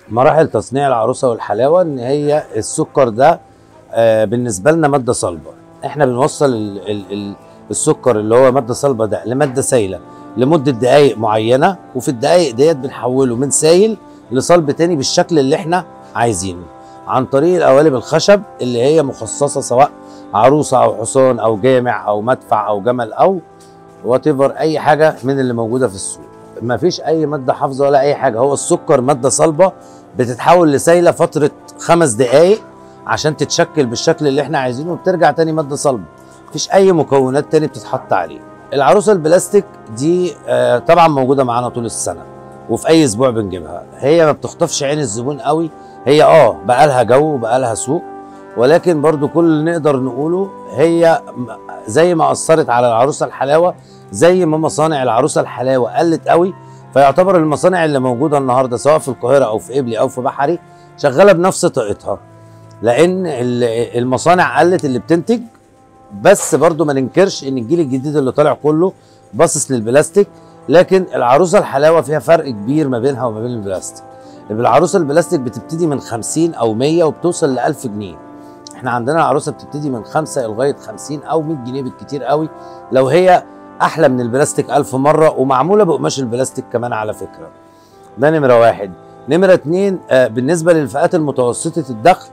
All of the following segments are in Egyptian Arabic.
مراحل تصنيع العروسه والحلاوه ان هي السكر ده آه، بالنسبه لنا ماده صلبه احنا بنوصل ال ال ال السكر اللي هو ماده صلبه ده لماده سائله لمده دقائق معينه وفي الدقائق ديت بنحوله من سائل لصلب تاني بالشكل اللي احنا عايزينه عن طريق القوالب الخشب اللي هي مخصصه سواء عروسه او حصان او جامع او مدفع او جمل او وات اي حاجه من اللي موجوده في السوق ما فيش اي ماده حافظه ولا اي حاجه هو السكر ماده صلبه بتتحول لسائله فتره خمس دقائق عشان تتشكل بالشكل اللي احنا عايزينه وبترجع تاني ماده صلبه مفيش اي مكونات تاني بتتحط عليه العروسه البلاستيك دي آه، طبعا موجوده معانا طول السنه وفي اي اسبوع بنجيبها هي ما بتخطفش عين الزبون قوي هي اه بقى لها جو وبقى لها سوق ولكن برضو كل اللي نقدر نقوله هي م- زي ما اثرت على العروسه الحلاوه زي ما مصانع العروسه الحلاوه قلت قوي فيعتبر المصانع اللي موجوده النهارده سواء في القاهره او في قبلي او في بحري شغاله بنفس طاقتها لان ال- المصانع قلت اللي بتنتج بس برضو ما ننكرش ان الجيل الجديد اللي طالع كله باصص للبلاستيك لكن العروسه الحلاوه فيها فرق كبير ما بينها وما بين البلاستيك العروسه البلاستيك بتبتدي من 50 او 100 وبتوصل ل 1000 جنيه احنا عندنا العروسه بتبتدي من 5 لغايه 50 او 100 جنيه بالكتير قوي لو هي احلى من البلاستيك ألف مره ومعموله بقماش البلاستيك كمان على فكره ده نمره واحد نمره اتنين آه بالنسبه للفئات المتوسطه الدخل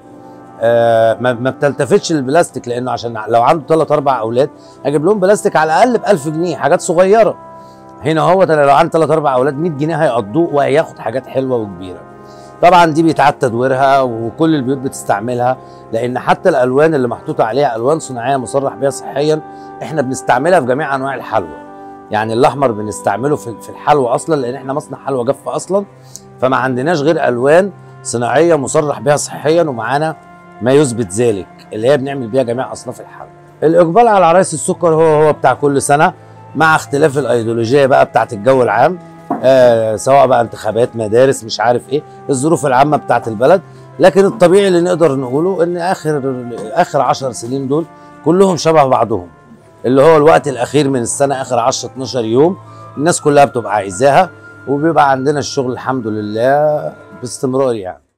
آه ما, ما بتلتفتش للبلاستيك لانه عشان لو عنده ثلاث اربع اولاد هجيب لهم بلاستيك على الاقل ب 1000 جنيه حاجات صغيره هنا هو ده لو عنده ثلاث اربع اولاد 100 جنيه هيقضوه وهياخد حاجات حلوه وكبيره طبعا دي بيتعاد تدويرها وكل البيوت بتستعملها لان حتى الالوان اللي محطوطه عليها الوان صناعيه مصرح بيها صحيا احنا بنستعملها في جميع انواع الحلوى يعني الاحمر بنستعمله في في الحلوى اصلا لان احنا مصنع حلوى جافه اصلا فما عندناش غير الوان صناعيه مصرح بها صحيا ومعانا ما يثبت ذلك اللي هي بنعمل بيها جميع اصناف الحلوى الاقبال على عرايس السكر هو هو بتاع كل سنه مع اختلاف الايديولوجيه بقى بتاعت الجو العام آه سواء بقى انتخابات مدارس مش عارف ايه الظروف العامه بتاعت البلد لكن الطبيعي اللي نقدر نقوله ان اخر اخر 10 سنين دول كلهم شبه بعضهم اللي هو الوقت الاخير من السنه اخر 10 12 يوم الناس كلها بتبقى عايزاها وبيبقى عندنا الشغل الحمد لله باستمرار يعني